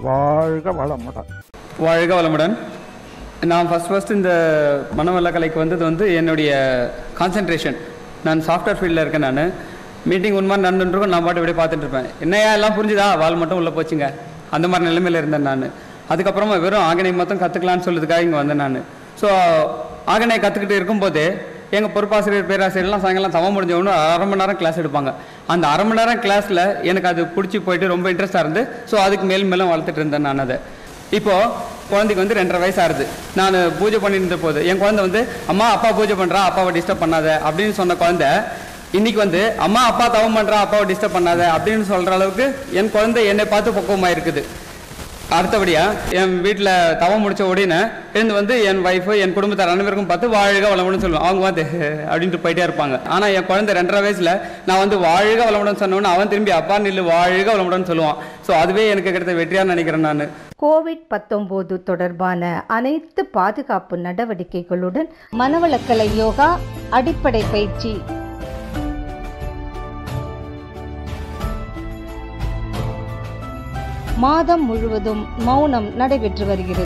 வாழ்க வளமுடன் வாழ்க வளமுடன் நான் ஃபஸ்ட் ஃபஸ்ட் இந்த மனவள கலைக்கு வந்தது வந்து என்னுடைய கான்சென்ட்ரேஷன் நான் சாஃப்ட்வேர் ஃபீல்டில் இருக்கேன் நான் மீட்டிங் உண்மை நடந்துருக்கும் நான் பாட்டு இப்படியே பார்த்துட்டு இருப்பேன் என்னையா எல்லாம் புரிஞ்சுதா வால் மட்டும் உள்ளே போச்சுங்க அந்த மாதிரி நிலைமையில் இருந்தேன் நான் அதுக்கப்புறமா வெறும் ஆகனை மொத்தம் கற்றுக்கலான்னு சொல்லுறதுக்காக இங்கே வந்தேன் நான் ஸோ ஆகனை கற்றுக்கிட்டு இருக்கும்போது எங்கள் பொறுப்பாசிரியர் பேராசிரியர்லாம் சாயங்காலம் சமம் முடிஞ்ச உடனே அரை மணி நேரம் கிளாஸ் எடுப்பாங்க அந்த அரை மணி நேரம் கிளாஸில் எனக்கு அது பிடிச்சி போயிட்டு ரொம்ப இன்ட்ரெஸ்டாக இருந்து ஸோ அதுக்கு மேல் மேலும் வளர்த்துட்டு இருந்தேன் நான் அதை இப்போ குழந்தைக்கு வந்து ரெண்டரை வயசு ஆகுது நான் பூஜை பண்ணிட்டு இருந்த போது என் குழந்தை வந்து அம்மா அப்பா பூஜை பண்ணுறா அப்பாவை டிஸ்டர்ப் பண்ணாத அப்படின்னு சொன்ன குழந்தை இன்னைக்கு வந்து அம்மா அப்பா தவம் பண்ணுறா அப்பாவை டிஸ்டர்ப் பண்ணாத அப்படின்னு சொல்கிற அளவுக்கு என் குழந்தை என்னை பார்த்து பக்குவமாக இருக்குது அடுத்தபடியா என் வீட்டில் தவம் முடிச்ச உடனே எழுந்து வந்து என் ஒய்ஃபு என் குடும்பத்தார் அனைவருக்கும் பார்த்து வாழ்க வளமுடன் சொல்லுவேன் அவங்க வந்து அப்படின்ட்டு போயிட்டே இருப்பாங்க ஆனால் என் குழந்தை ரெண்டரை வயசுல நான் வந்து வாழ்க வளமுடன் சொன்னோன்னு அவன் திரும்பி அப்பா நில்லு வாழ்க வளமுடன் சொல்லுவான் ஸோ அதுவே எனக்கு கிடைத்த வெற்றியாக நினைக்கிறேன் நான் கோவிட் பத்தொன்பது தொடர்பான அனைத்து பாதுகாப்பு நடவடிக்கைகளுடன் மனவளக்கலை யோகா அடிப்படை பயிற்சி மாதம் முழுவதும் மௌனம் நடைபெற்று வருகிறது